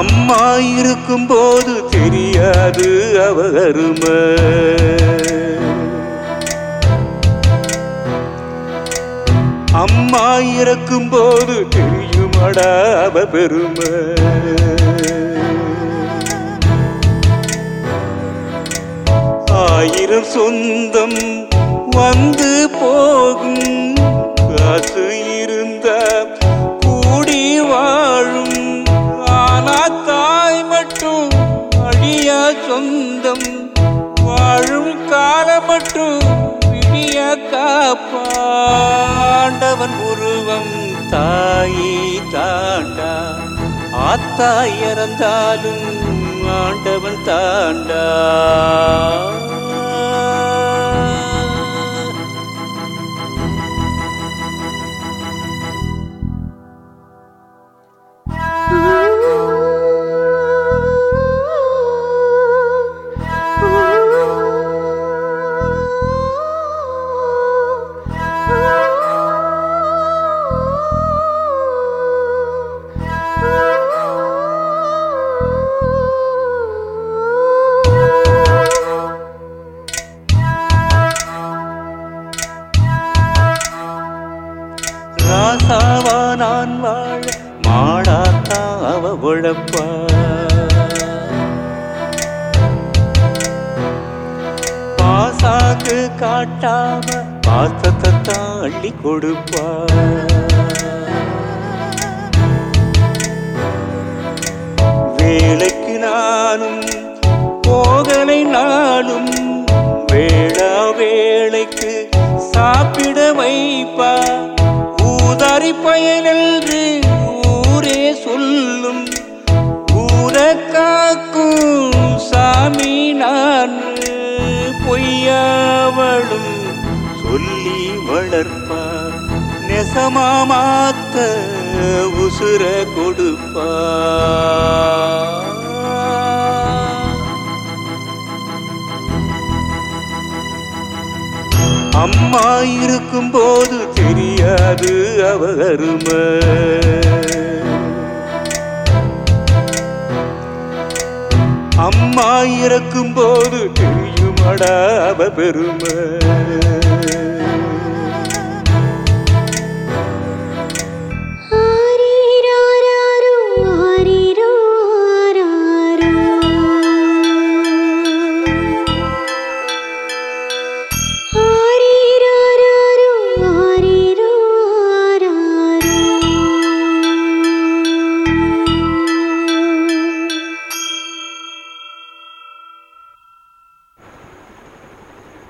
அம்மா இருக்கும்போது தெரியாது அவ அருமை அம்மா இறக்கும்போது தெரியுமடா அவ பெருமை ஆயிரம் சொந்தம் வந்து போகும் காசு இருந்த கூடி வாழும் ஆனா தாய் மட்டும் அழியா சொந்தம் வாழும் காலம் மட்டும் விடிய காப்பாண்டவன் உருவம் தாயை தாண்டா ஆத்தா இறந்தாலும் ஆண்டவன் தாண்டா ராசாவா நான் வாழ மாடாத்தா அவ உழப்பா பாசாக்கு காட்டாம பாசத்தை தான் அள்ளி கொடுப்பா வேலைக்கு நானும் போகலை நாளும் வேளா வேளைக்கு சாப்பிட வைப்பா ஊதாரி பயனென்று ஊரே சொல்லும் ஊர காக்கும் சாமி நான் பொய்யாவளும் சொல்லி வளர்ப்பா நெசமா மாத்த உசுர கொடுப்பா அம்மா இருக்கும்போது தெரியாது அவ அருமை அம்மா இறக்கும்போது தெரியுமடா அவ பெருமை